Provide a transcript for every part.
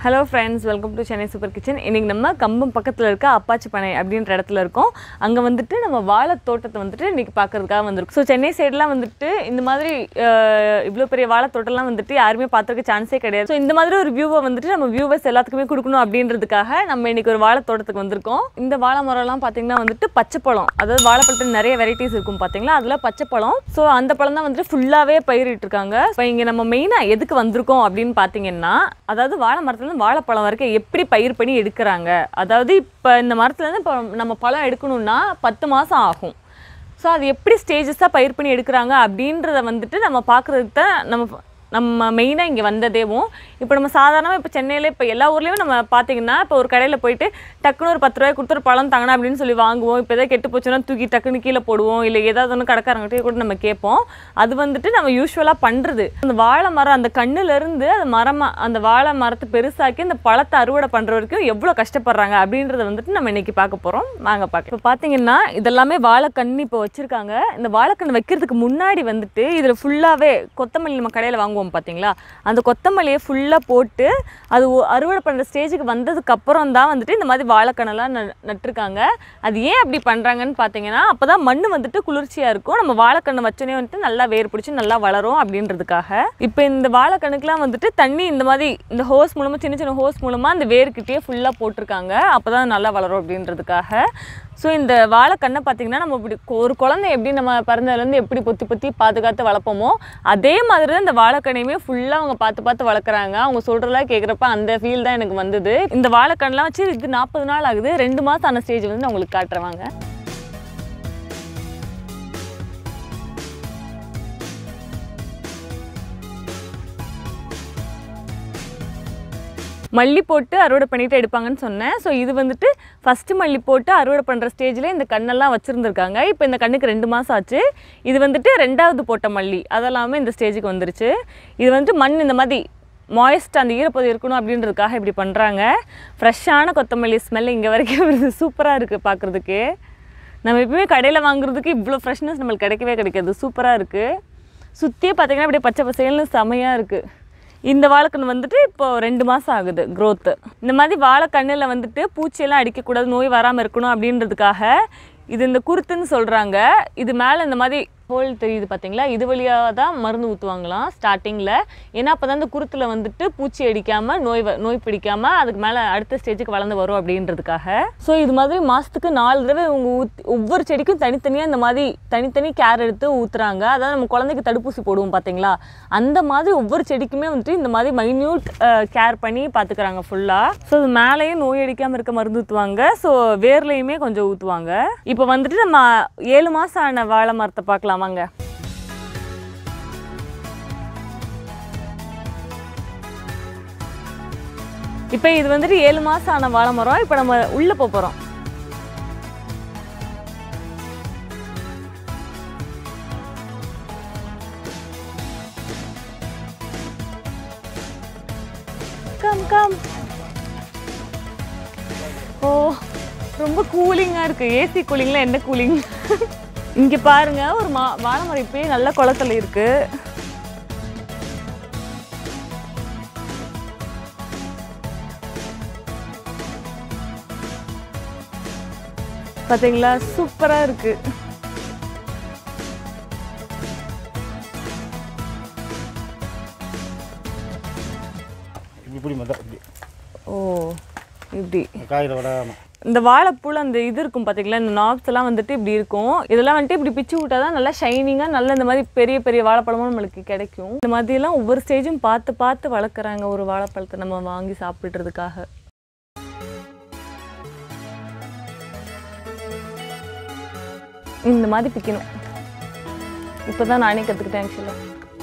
Hello friends welcome to Chennai super kitchen இன்றைக்கி நம்ம கம்பம் பக்கத்தில் இருக்க அப்பாச்சி பனை அப்படின்ற இடத்துல இருக்கோம் அங்கே வந்துட்டு நம்ம வாழை தோட்டத்தை வந்துட்டு இன்றைக்கி பார்க்கறதுக்காக வந்திருக்கோம் ஸோ சென்னை சைடெலாம் வந்துட்டு இந்த மாதிரி இவ்வளோ பெரிய வாழை தோட்டம்லாம் வந்துட்டு யாருமே பார்த்துருக்க சான்ஸே கிடையாது ஸோ இந்த மாதிரி ஒரு வியூவை வந்துட்டு நம்ம வியூவர்ஸ் எல்லாத்துக்குமே கொடுக்கணும் அப்படின்றதுக்காக நம்ம இன்றைக்கி ஒரு வாழை தோட்டத்துக்கு வந்திருக்கோம் இந்த வாழை மரம்லாம் பார்த்தீங்கன்னா வந்துட்டு பச்சை பழம் அதாவது வாழைப்பழத்தில் நிறைய வெரைட்டிஸ் இருக்கும் பார்த்தீங்களா அதில் பச்சை பழம் ஸோ அந்த பழம் தான் வந்துட்டு ஃபுல்லாகவே பயிரிட்டிருக்காங்க இப்போ இங்கே நம்ம மெயினாக எதுக்கு வந்திருக்கோம் அப்படின்னு பார்த்தீங்கன்னா அதாவது வாழை மரத்துலேருந்து வாழைப்பழம் வரைக்கும் எப்படி பயிர் பண்ணி எடுக்கிறாங்க அதாவது இப்போ இந்த மரத்துலேருந்து இப்போ நம்ம பழம் எடுக்கணும்னா பத்து மாதம் ஆகும் ஸோ அது எப்படி ஸ்டேஜஸாக பயிர் பண்ணி எடுக்கிறாங்க அப்படின்றத வந்துட்டு நம்ம பார்க்குறதுக்கு தான் நம்ம நம்ம மெயினாக இங்கே வந்ததேவும் இப்போ நம்ம சாதாரணமாக இப்போ சென்னையில் இப்போ எல்லா ஊர்லேயும் நம்ம பார்த்தீங்கன்னா இப்போ ஒரு கடையில் போயிட்டு டக்குன்னு ஒரு பத்து ரூபாய் கொடுத்து ஒரு பழம் தாங்கணும் அப்படின்னு சொல்லி வாங்குவோம் இப்போ எதாவது கெட்டு போச்சுன்னா தூக்கி டக்குன்னு கீழே போடுவோம் இல்லை ஏதாவது ஒன்று கடைக்காரங்கிட்டே கூட நம்ம கேட்போம் அது வந்துட்டு நம்ம யூஸ்வலாக பண்ணுறது அந்த வாழை மரம் அந்த கண்ணுலேருந்து அந்த மரமாக அந்த வாழை மரத்தை பெருசாக்கி அந்த பழத்தை அறுவடை பண்ணுற வரைக்கும் எவ்வளோ கஷ்டப்படுறாங்க அப்படின்றத வந்துட்டு நம்ம இன்னைக்கு பார்க்க போகிறோம் வாங்க பார்க்க இப்போ பார்த்தீங்கன்னா இதெல்லாமே வாழைக்கண்ணு இப்போ வச்சுருக்காங்க இந்த வாழைக்கண்ணு வைக்கிறதுக்கு முன்னாடி வந்துட்டு இதில் ஃபுல்லாகவே கொத்தமல்லி நம்ம கடையில் வாங்குவோம் பார்த்தீங்களா அந்த கொத்தமல்லியை ஃபுல்லாக போட்டு அது ஒ- அறுவடை பண்ணுற ஸ்டேஜுக்கு வந்ததுக்கு அப்புறம் தான் வந்துட்டு இந்த மாதிரி வாழைக்கண்ணெல்லாம் ந நட்டிருக்காங்க அது ஏன் அப்படி பண்ணுறாங்கன்னு பார்த்தீங்கன்னா அப்போ தான் மண் வந்துட்டு குளிர்ச்சியாக இருக்கும் நம்ம வாழைக்கண்ணு வச்சோன்னே வந்துட்டு நல்லா வேர் பிடிச்சி நல்லா வளரும் அப்படின்றதுக்காக இப்போ இந்த வாழைக்கண்ணுக்குலாம் வந்துட்டு தண்ணி இந்த மாதிரி இந்த ஹோஸ் மூலமாக சின்ன சின்ன ஹோஸ் மூலமாக அந்த வேர்கிட்டயே ஃபுல்லாக போட்டிருக்காங்க அப்போ தான் நல்லா வளரும் அப்படின்றதுக்காக ஸோ இந்த வாழைக்கண்ணை பார்த்தீங்கன்னா நம்ம இப்படி கொ- ஒரு குழந்தை எப்படி நம்ம பிறந்ததுலேருந்து எப்படி பொத்தி பொத்தி பாதுகாத்து வளர்ப்போமோ அதே மாதிரி தான் இந்த வாழைக்கண்ணையுமே ஃபுல்லாக அவங்க பார்த்து பார்த்து வளர்க்குறாங்க அவங்க சொல்கிறதெல்லாம் கேட்குறப்ப அந்த ஃபீல் தான் எனக்கு வந்தது இந்த வாழைக்கண்ணெலாம் வச்சு இது நாற்பது நாள் ஆகுது ரெண்டு மாதம் ஆன ஸ்டேஜ் வந்து நான் உங்களுக்கு காட்டுறவாங்க மல்லி போட்டு அறுவடை பண்ணிட்டு எடுப்பாங்கன்னு சொன்னேன் ஸோ இது வந்துட்டு ஃபஸ்ட்டு மல்லி போட்டு அறுவடை பண்ணுற ஸ்டேஜில் இந்த கண்ணெல்லாம் வச்சுருந்துருக்காங்க இப்போ இந்த கண்ணுக்கு ரெண்டு மாதம் ஆச்சு இது வந்துட்டு ரெண்டாவது போட்ட மல்லி அதெல்லாமே இந்த ஸ்டேஜுக்கு வந்துருச்சு இது வந்துட்டு மண் இந்த மாதிரி மாய்ஸ்ட் அந்த ஈரப்பதம் இருக்கணும் அப்படின்றதுக்காக இப்படி பண்ணுறாங்க ஃப்ரெஷ்ஷான கொத்தமல்லி ஸ்மெல் இங்கே வரைக்கும் வருது சூப்பராக இருக்குது பார்க்குறதுக்கு நம்ம எப்பவுமே கடையில் வாங்குறதுக்கு இவ்வளோ ஃப்ரெஷ்னஸ் நம்மளுக்கு கிடைக்கவே கிடைக்காது சூப்பராக இருக்குது சுற்றியே பார்த்தீங்கன்னா அப்படியே பச்சை பசேல்னு செமையாக இருக்குது இந்த வாழைக்கன்று வந்துட்டு இப்போ ரெண்டு மாதம் ஆகுது growth இந்த மாதிரி வாழைக்கண்ணில் வந்துட்டு பூச்சியெல்லாம் அடிக்கக்கூடாது நோய் வராமல் இருக்கணும் அப்படின்றதுக்காக இது இந்த குருத்துன்னு சொல்கிறாங்க இது மேலே இந்த மாதிரி ஹோல் தெரியுது பார்த்தீங்களா இது வழியாக தான் மருந்து ஊற்றுவாங்களாம் ஸ்டார்டிங்கில் ஏன்னா அப்போ தான் இந்த குருத்தில் வந்துட்டு பூச்சி அடிக்காமல் நோய் வ- நோய் பிடிக்காமல் அதுக்கு மேலே அடுத்த ஸ்டேஜுக்கு வளர்ந்து வரும் அப்படின்றதுக்காக ஸோ இது மாதிரி மாதத்துக்கு நாலு தடவை இவங்க ஊத் ஒவ்வொரு செடிக்கும் தனித்தனியாக இந்த மாதிரி தனித்தனி கேர் எடுத்து ஊற்றுறாங்க அதாவது நம்ம குழந்தைக்கு தடுப்பூசி போடுவோம் பார்த்தீங்களா அந்த மாதிரி ஒவ்வொரு செடிக்குமே வந்துட்டு இந்த மாதிரி மைன்யூட் கேர் பண்ணி பார்த்துக்கிறாங்க ஃபுல்லாக ஸோ இது மேலேயும் நோய் அடிக்காமல் இருக்க மருந்து ஊற்றுவாங்க ஸோ வேர்லையுமே கொஞ்சம் ஊற்றுவாங்க இப்போ வந்துட்டு நம்ம ஏழு மாதம் ஆன வாழை மரத்தை பார்க்கலாமாங்க இப்போ இது வந்துட்டு ஏழு மாதம் ஆன வாழை மரம் இப்போ நம்ம உள்ளே போக போகிறோம் கம் கம் ஓ ரொம்ப கூலிங்காக இருக்குது ஏசி கூலிங்கில் என்ன கூலிங் இங்கே பாருங்க ஒரு மா வாழை மரம் இப்பயே நல்ல குளத்துல இருக்கு பாத்தீங்களா சூப்பரா இருக்கு இப்படி மட்டும் இப்படி ஓ இப்படி காயில் விடாமல் இந்த வாழைப்பூல அந்த இது இருக்கும் பார்த்தீங்களா இந்த நாப்ஸ் எல்லாம் வந்துட்டு இப்படி இருக்கும் இதெல்லாம் வந்துட்டு இப்படி பிச்சு விட்டா தான் நல்லா ஷைனிங்காக நல்ல இந்த மாதிரி பெரிய பெரிய வாழைப்பழமும் நம்மளுக்கு கிடைக்கும் இந்த மாதிரிலாம் ஒவ்வொரு ஸ்டேஜும் பார்த்து பார்த்து வளர்க்குறாங்க ஒரு வாழைப்பழத்தை நம்ம வாங்கி சாப்பிட்றதுக்காக இந்த மாதிரி பிக்கணும் இப்போ தான் நானே கற்றுக்கிட்டேன் ஆக்சுவலாக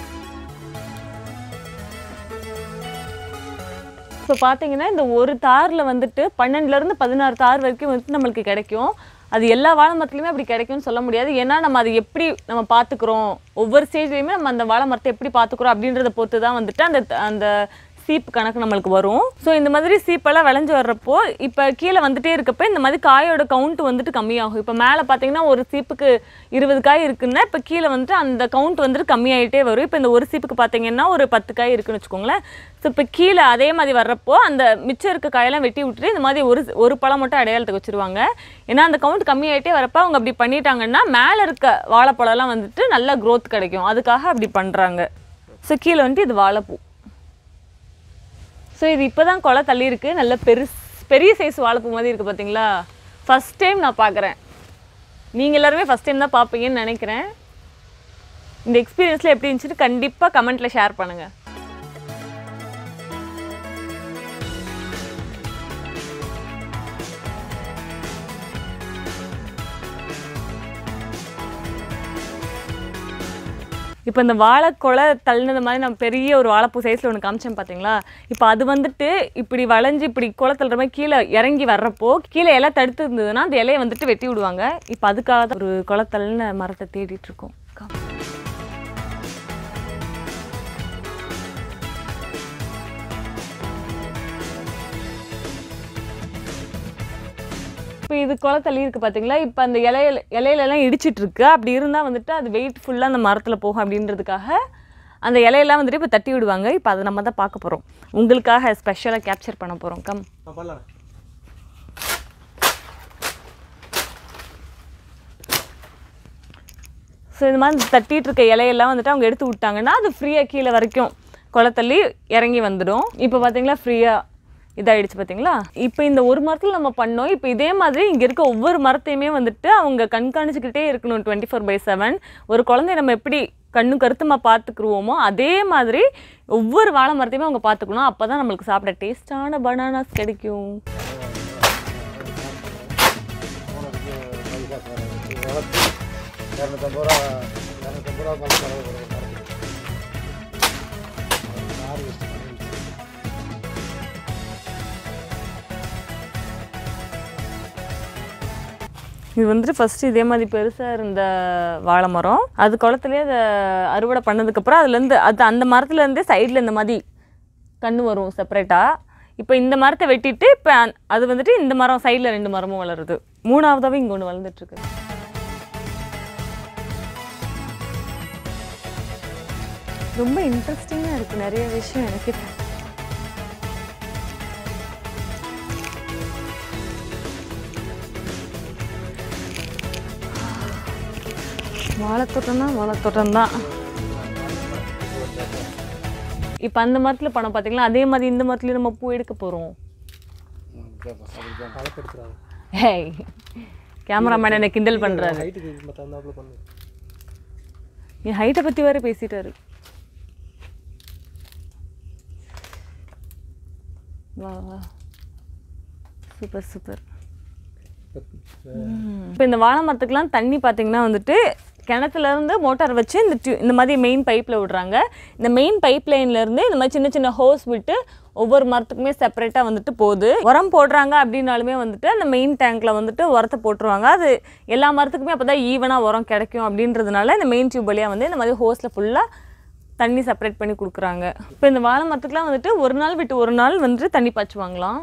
இப்போ பார்த்தீங்கன்னா இந்த ஒரு தாரில் வந்துட்டு பன்னெண்டுலேருந்து பதினாறு தார் வரைக்கும் வந்துட்டு நம்மளுக்கு கிடைக்கும் அது எல்லா வாழை மரத்துலையுமே அப்படி கிடைக்கும்னு சொல்ல முடியாது ஏன்னா நம்ம அது எப்படி நம்ம பார்த்துக்குறோம் ஒவ்வொரு ஸ்டேஜ்லேயுமே நம்ம அந்த வாழை மரத்தை எப்படி பார்த்துக்குறோம் அப்படின்றத பொறுத்து தான் வந்துட்டு அந்த அந்த சீப்பு கணக்கு நம்மளுக்கு வரும் ஸோ இந்த மாதிரி சீப்பெல்லாம் விளைஞ்சு வர்றப்போ இப்போ கீழே வந்துட்டே இருக்கப்ப இந்த மாதிரி காயோட கவுண்ட் வந்துட்டு கம்மியாகும் இப்போ மேலே பார்த்தீங்கன்னா ஒரு சீப்புக்கு இருபது காய் இருக்குன்னா இப்போ கீழே வந்துட்டு அந்த கவுண்ட் வந்துட்டு கம்மியாயிட்டே வரும் இப்போ இந்த ஒரு சீப்புக்கு பார்த்தீங்கன்னா ஒரு பத்து காய் இருக்குன்னு வச்சுக்கோங்களேன் ஸோ இப்போ கீழே அதே மாதிரி வர்றப்போ அந்த மிச்சம் இருக்க காயெல்லாம் வெட்டி விட்டுட்டு இந்த மாதிரி ஒரு ஒரு பழம் மட்டும் அடையாளத்துக்கு வச்சிருவாங்க ஏன்னா அந்த கவுண்ட் கம்மியாயிட்டே வரப்போ அவங்க அப்படி பண்ணிட்டாங்கன்னா மேலே இருக்க வாழைப்பழம்லாம் வந்துட்டு நல்ல growth கிடைக்கும் அதுக்காக அப்படி பண்ணுறாங்க ஸோ கீழே வந்துட்டு இது வாழைப்பூ ஸோ இது இப்போ தான் கொலை தள்ளி இருக்கு நல்ல பெருஸ் பெரிய சைஸ் வாழைப்பூ மாதிரி இருக்குது பார்த்தீங்களா ஃபஸ்ட் டைம் நான் பார்க்குறேன் நீங்கள் எல்லாருமே ஃபஸ்ட் டைம் தான் பார்ப்பீங்கன்னு நினைக்கிறேன் இந்த எக்ஸ்பீரியன்ஸில் எப்படி இருந்துச்சுன்னு கண்டிப்பாக கமெண்ட்டில் ஷேர் பண்ணுங்கள் இப்போ இந்த வாழைக்கொலை தள்ளினது மாதிரி நம்ம பெரிய ஒரு வாழைப்பூ சைஸில் ஒன்று காமிச்சேன் பார்த்தீங்களா இப்போ அது வந்துட்டு இப்படி வளைஞ்சு இப்படி கொலை தள்ளுற மாதிரி கீழே இறங்கி வர்றப்போ கீழே இலை தடுத்து இருந்ததுன்னா அந்த இலையை வந்துட்டு வெட்டி விடுவாங்க இப்போ அதுக்காக தான் ஒரு கொலை தள்ளின மரத்தை தேடிட்டு இருக்கோம் கா- இப்போ இது கொலை தள்ளி இருக்கு பார்த்தீங்களா இப்போ அந்த இலையில இலையிலலாம் இடிச்சிட்டு இருக்கு அப்படி இருந்தால் வந்துட்டு அது வெயிட் ஃபுல்லாக அந்த மரத்தில் போகும் அப்படின்றதுக்காக அந்த இலையெல்லாம் வந்துட்டு இப்போ தட்டி விடுவாங்க இப்போ அதை நம்ம தான் பார்க்க போகிறோம் உங்களுக்காக ஸ்பெஷலாக கேப்சர் பண்ண போகிறோம் கம் பண்ணலாம் ஸோ இந்த மாதிரி தட்டிட்டு இருக்க இலையெல்லாம் வந்துட்டு அவங்க எடுத்து விட்டாங்கன்னா அது ஃப்ரீயாக கீழே வரைக்கும் கொலை தள்ளி இறங்கி வந்துடும் இப்போ பார்த்தீங்களா ஃப்ரீயாக இதாயிடுச்சு பார்த்தீங்களா இப்போ இந்த ஒரு மரத்தில் நம்ம பண்ணோம் இப்போ இதே மாதிரி இங்கே இருக்க ஒவ்வொரு மரத்தையுமே வந்துட்டு அவங்க கண்காணிச்சுக்கிட்டே இருக்கணும் டுவெண்ட்டி ஃபோர் பை செவன் ஒரு குழந்தைய நம்ம எப்படி கண்ணு கருத்துமா பார்த்துக்குருவோமோ அதே மாதிரி ஒவ்வொரு வாழை மரத்தையுமே அவங்க பார்த்துக்கணும் அப்போ தான் நம்மளுக்கு சாப்பிட டேஸ்டான பனானாஸ் கிடைக்கும் வளர்த்து இரநூத்தம்பது ரூபா இரநூத்தம்பது ரூபா மேலே செலவு வரும் மரத்துக்கு. ஆறு வருஷம் பண்ணிருச்சு. இது வந்துட்டு ஃபஸ்ட்டு இதே மாதிரி பெருசாக இருந்த வாழை மரம் அது குளத்துலேயே அதை அறுவடை பண்ணதுக்கப்புறம் அதுலேருந்து அது அந்த மரத்துலேருந்தே சைடில் இந்த மாதிரி கன்று வரும் செப்பரேட்டாக இப்போ இந்த மரத்தை வெட்டிட்டு இப்போ அந்- அது வந்துட்டு இந்த மரம் சைடில் ரெண்டு மரமும் வளருது மூணாவதாவே இங்கே ஒன்று வளர்ந்துட்டுருக்கு ரொம்ப இன்ட்ரெஸ்டிங்காக இருக்குது நிறைய விஷயம் எனக்கு இப்போ வாழைத்தோட்டம்னா வாழைத்தோட்டம் தான் இப்போ அந்த மரத்தில் பணம் பார்த்தீங்களா அதே மாதிரி இந்த மரத்துலேயும் நம்ம பூ எடுக்க போகிறோம் ம், கேட்போம். அப்படிதான். வளர்த்தெடுத்துறாங்க. ஹேய் கேமராமேன் என்னை கிண்டல் பண்ணுறாரு ஹைட்டுக்கு இது மத்த வந்தாப்புல பண்ணு. என் ஹைட்டை பற்றி வேற பேசிட்டாரு வா வா சூப்பர் சூப்பர் இப்போ இந்த வாழை மரத்துக்குலாம் தண்ணி பார்த்தீங்கன்னா வந்துட்டு கிணத்துல இருந்து மோட்டார் வச்சு இந்த டியூ இந்த மாதிரி மெயின் பைப்பில் விடுறாங்க இந்த மெயின் பைப் இருந்து இந்த மாதிரி சின்ன சின்ன ஹோஸ் விட்டு ஒவ்வொரு மரத்துக்குமே செப்பரேட்டாக வந்துட்டு போகுது உரம் போடுறாங்க அப்படின்னாலுமே வந்துட்டு அந்த மெயின் டேங்க்கில் வந்துட்டு உரத்தை போட்டுருவாங்க அது எல்லா மரத்துக்குமே அப்போ தான் ஈவனாக உரம் கிடைக்கும் அப்படின்றதுனால இந்த மெயின் டியூப் வழியாக வந்து இந்த மாதிரி ஹோஸில் ஃபுல்லாக தண்ணி செப்பரேட் பண்ணி கொடுக்குறாங்க இப்போ இந்த வாழை மரத்துக்குலாம் வந்துட்டு ஒரு நாள் விட்டு ஒரு நாள் வந்துட்டு தண்ணி பாய்ச்சுவாங்களாம்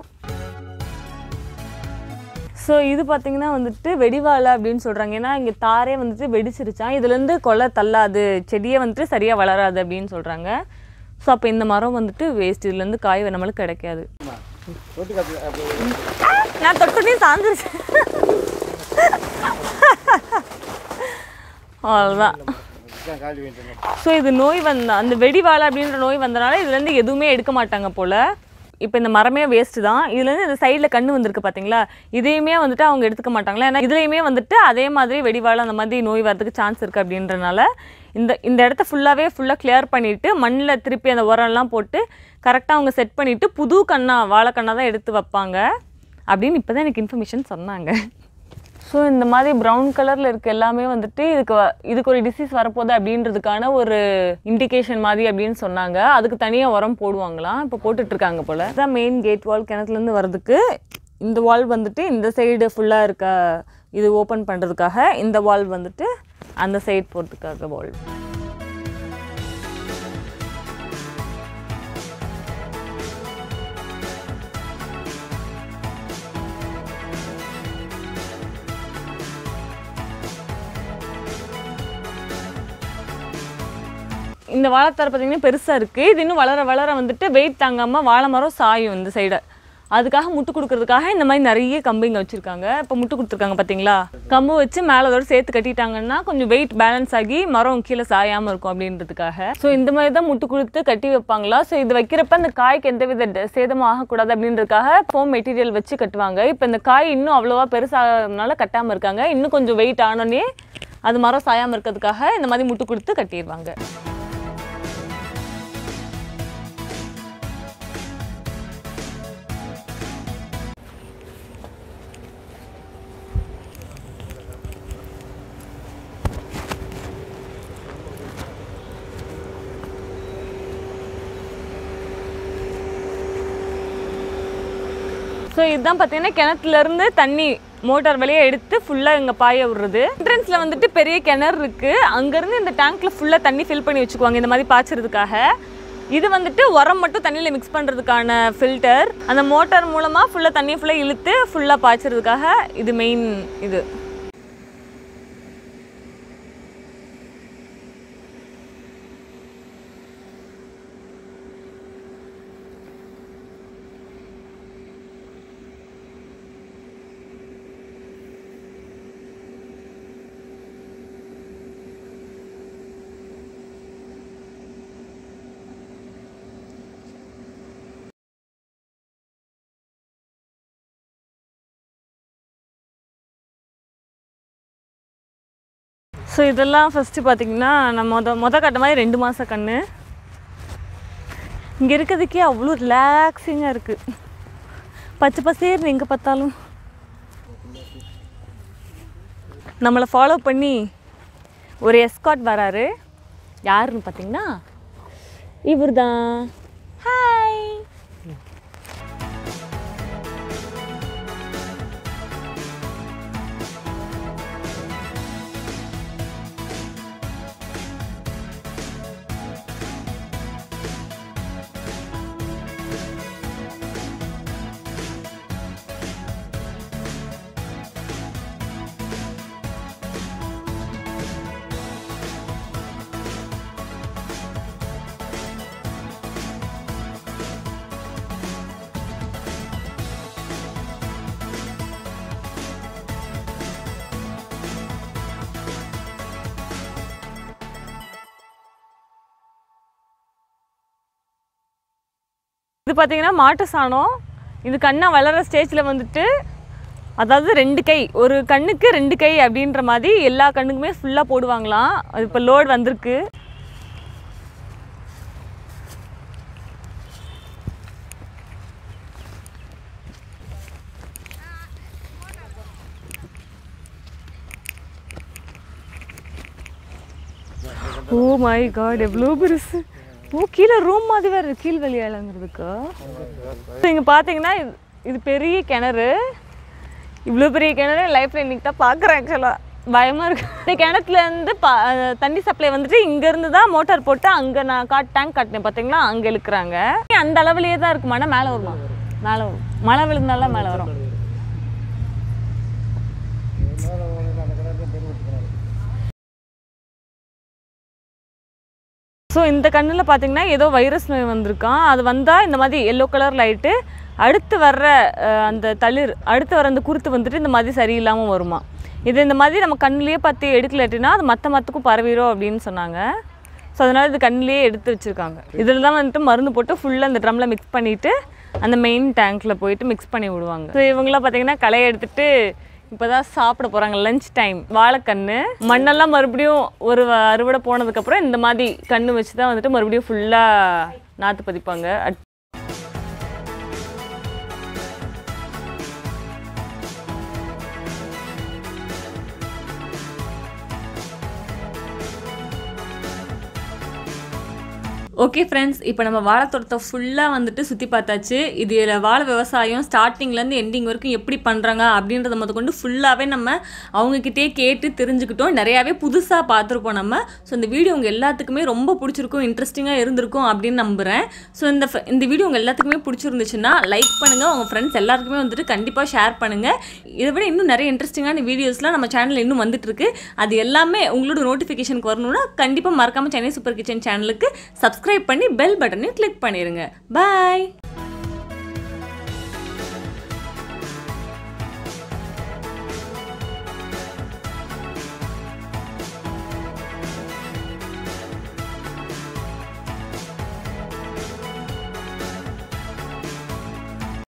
ஸோ இது பார்த்தீங்கன்னா வந்துட்டு வெடிவாழை அப்படின்னு சொல்கிறாங்க ஏன்னா இங்கே தாரே வந்துட்டு வெடிச்சிருச்சான் இதுலேருந்து கொலை தள்ளாது செடியே வந்துட்டு சரியாக வளராது அப்படின்னு சொல்கிறாங்க ஸோ அப்போ இந்த மரம் வந்துட்டு வேஸ்ட் இதுலேருந்து காய் நம்மளுக்கு கிடைக்காது ஆமா. தொட்டு காப்பி அப்படி நான் தொட்டனே சாஞ்சிருச்சு அவ்வளோதான் இதுதான் காலி வேண்டியது ஸோ இது நோய் வந்த அந்த வெடிவாழை அப்படின்ற நோய் வந்தனால இதுலேருந்து எதுவுமே எடுக்க மாட்டாங்க போல் இப்போ இந்த மரமே வேஸ்ட்டு தான் இதுலேருந்து இந்த சைடில் கண்ணு வந்திருக்கு பார்த்தீங்களா இதையுமே வந்துட்டு அவங்க எடுத்துக்க மாட்டாங்களா ஏன்னா இதுலேயுமே வந்துட்டு அதே மாதிரி வெடிவாழை அந்த மாதிரி நோய் வரதுக்கு சான்ஸ் இருக்குது அப்படின்றனால இந்த இந்த இடத்த ஃபுல்லாகவே ஃபுல்லாக கிளியர் பண்ணிவிட்டு மண்ணில் திருப்பி அந்த உரம்லாம் போட்டு கரெக்டாக அவங்க செட் பண்ணிவிட்டு புது கண்ணா வாழைக்கண்ணா தான் எடுத்து வைப்பாங்க அப்படின்னு இப்போ தான் எனக்கு இன்ஃபர்மேஷன் சொன்னாங்க ஸோ இந்த மாதிரி ப்ரௌன் கலரில் இருக்க எல்லாமே வந்துட்டு இதுக்கு வ- இதுக்கு ஒரு டிசீஸ் வரப்போகுது அப்படின்றதுக்கான ஒரு இண்டிகேஷன் மாதிரி அப்படின்னு சொன்னாங்க அதுக்கு தனியாக உரம் போடுவாங்களாம் இப்போ போட்டுட்டு இருக்காங்க போல் இதான் மெயின் கேட் வால் கிணத்துலேருந்து வர்றதுக்கு இந்த வால் வந்துட்டு இந்த சைடு ஃபுல்லாக இருக்க இது ஓப்பன் பண்ணுறதுக்காக இந்த வால் வந்துட்டு அந்த சைடு போகிறதுக்காக வால் இந்த வாழைத்தார் பார்த்தீங்கன்னா பெருசாக இருக்குது இது இன்னும் வளர வளர வந்துட்டு வெயிட் தாங்காமல் வாழை மரம் சாயும் இந்த சைடை அதுக்காக முட்டு கொடுக்கறதுக்காக இந்த மாதிரி நிறைய கம்பு இங்கே வச்சுருக்காங்க இப்போ முட்டு கொடுத்துருக்காங்க பார்த்தீங்களா கம்பு வச்சு மேலே அதோட சேர்த்து கட்டிட்டாங்கன்னா கொஞ்சம் வெயிட் பேலன்ஸ் ஆகி மரம் கீழே சாயாமல் இருக்கும் அப்படின்றதுக்காக ஸோ இந்த மாதிரி தான் முட்டு கொடுத்து கட்டி வைப்பாங்களா ஸோ இது வைக்கிறப்ப அந்த காய்க்கு எந்த வித ட- சேதமும் ஆகக்கூடாது அப்படின்றதுக்காக ஃபோம் மெட்டீரியல் வச்சு கட்டுவாங்க இப்போ இந்த காய் இன்னும் அவ்வளோவா பெருசாகிறதுனால கட்டாமல் இருக்காங்க இன்னும் கொஞ்சம் வெயிட் ஆனோடனே அது மரம் சாயாமல் இருக்கிறதுக்காக இந்த மாதிரி முட்டு கொடுத்து கட்டிடுவாங்க ஸோ இதுதான் பார்த்தீங்கன்னா கிணத்துல இருந்து தண்ணி மோட்டார் வழியாக எடுத்து ஃபுல்லாக இங்கே பாய விடுறது என்ட்ரன்ஸில் வந்துட்டு பெரிய கிணறு இருக்குது அங்கேருந்து இந்த டேங்க்கில் ஃபுல்லாக தண்ணி ஃபில் பண்ணி வச்சுக்குவாங்க இந்த மாதிரி பாய்ச்சறதுக்காக இது வந்துட்டு உரம் மட்டும் தண்ணியில் மிக்ஸ் பண்ணுறதுக்கான ஃபில்டர் அந்த மோட்டார் மூலமாக ஃபுல்லாக தண்ணி ஃபுல்லாக இழுத்து ஃபுல்லாக பாய்ச்சறதுக்காக இது மெயின் இது ஸோ இதெல்லாம் ஃபஸ்ட்டு பார்த்தீங்கன்னா நம்ம மொத மொத கட்ட மாதிரி ரெண்டு மாத கன்று இங்கே இருக்கிறதுக்கே அவ்வளோ ரிலாக்ஸிங்காக இருக்குது பச்சை பசேர்னு எங்கே பார்த்தாலும் நம்மளை ஃபாலோ பண்ணி ஒரு எஸ்காட் வராரு யாருன்னு பார்த்தீங்கன்னா இவர் தான் ஹாய் இது பார்த்தீங்கன்னா மாட்டு சாணம் இது கண்ணா வளர ஸ்டேஜில் வந்துட்டு அதாவது ரெண்டு கை ஒரு கண்ணுக்கு ரெண்டு கை அப்படின்ற மாதிரி எல்லா கண்ணுக்குமே ஃபுல்லாக போடுவாங்களாம் அது இப்போ லோடு வந்திருக்கு ஓ மை காட் எவ்வளோ பெருசு ஓ கீழே ரூம் மாதிரி வேறு இருக்கு, கீழ் வெளியாளங்கிறதுக்கு இங்கே பார்த்தீங்கன்னா இது இது பெரிய கிணறு இவ்வளோ பெரிய கிணறு லைஃப்பில் இன்னைக்கு தான் பார்க்குறேன் ஆக்சுவலாக பயமாக இருக்கு இந்த கிணத்துலேருந்து பா அஹ் தண்ணி சப்ளை வந்துட்டு இங்கேருந்து தான் மோட்டார் போட்டு அங்கே நான் காட் டேங்க் காட்டினேன் பார்த்தீங்களா அங்கே இழுக்கிறாங்க அந்த அளவுலேயே தான் இருக்குமாண்ணா மேலே வருமா மேலே வரும் மழை விழுந்தாலும் மேலே வரும் மேலே அந்த கிணறு பெரிய விட்டுக்கிறாரு ஸோ இந்த கண்ணில் பார்த்தீங்கன்னா ஏதோ வைரஸ் நோய் வந்திருக்கான் அது வந்தால் இந்த மாதிரி எல்லோ கலர் லைட்டு அடுத்து வர்ற அஹ், அந்த தளிர் அடுத்து வர அந்த குருத்து வந்துட்டு இந்த மாதிரி சரியில்லாமல் வருமா இது இந்த மாதிரி நம்ம கண்ணிலேயே பார்த்து எடுக்கலாட்டினா அது மற்ற மற்றக்கும் பரவிடும் அப்படின்னு சொன்னாங்க ஸோ அதனால் இது கண்ணிலேயே எடுத்து வச்சுருக்காங்க இதில் தான் வந்துட்டு மருந்து போட்டு ஃபுல்லாக அந்த ட்ரம்மில் மிக்ஸ் பண்ணிவிட்டு அந்த மெயின் டேங்க்கில் போயிட்டு மிக்ஸ் பண்ணி விடுவாங்க ஸோ இவங்களாம் பார்த்தீங்கன்னா களையை எடுத்துட்டு இப்போதான் சாப்பிட போகிறாங்க லஞ்ச் டைம் வாழைக்கன்று மண்ணெல்லாம் மறுபடியும் ஒரு வ- அறுவடை போனதுக்கப்புறம் இந்த மாதிரி கன்று வச்சு தான் வந்துட்டு மறுபடியும் ஃபுல்லாக நாற்று பதிப்பாங்க அட்- ஓகே ஃப்ரெண்ட்ஸ் இப்போ நம்ம வாழைத்தோட்டத்தை ஃபுல்லாக வந்துட்டு சுற்றி பார்த்தாச்சு இதில் வாழை விவசாயம் ஸ்டார்டிங்லேருந்து எண்டிங் வரைக்கும் எப்படி பண்ணுறாங்க அப்படின்றத முத கொண்டு ஃபுல்லாகவே நம்ம அவங்கக்கிட்டே கேட்டு தெரிஞ்சுக்கிட்டோம் நிறையாவே புதுசாக பார்த்துருப்போம் நம்ம ஸோ இந்த வீடியோ உங்கள் எல்லாத்துக்குமே ரொம்ப பிடிச்சிருக்கும் இன்ட்ரெஸ்டிங்காக இருந்திருக்கும் அப்படின்னு நம்புகிறேன் ஸோ இந்த fr- இந்த வீடியோ உங்கள் எல்லாத்துக்குமே பிடிச்சிருந்துச்சுன்னா லைக் பண்ணுங்கள் உங்கள் ஃப்ரெண்ட்ஸ் எல்லாருக்குமே வந்துட்டு கண்டிப்பாக ஷேர் பண்ணுங்கள் இதை விட இன்னும் நிறைய இன்ட்ரெஸ்டிங்கான வீடியோஸ்லாம் நம்ம சேனலில் இன்னும் வந்துட்டுருக்கு அது எல்லாமே உங்களோட நோட்டிஃபிகேஷனுக்கு வரணும்னா கண்டிப்பாக மறக்காமல் சென்னை சூப்பர் கிச்சன் சேனலுக்கு சப்ஸ்கிரைப் பண்ணி பெல் பட்டனையும் கிளிக் பண்ணிடுங்க பாய்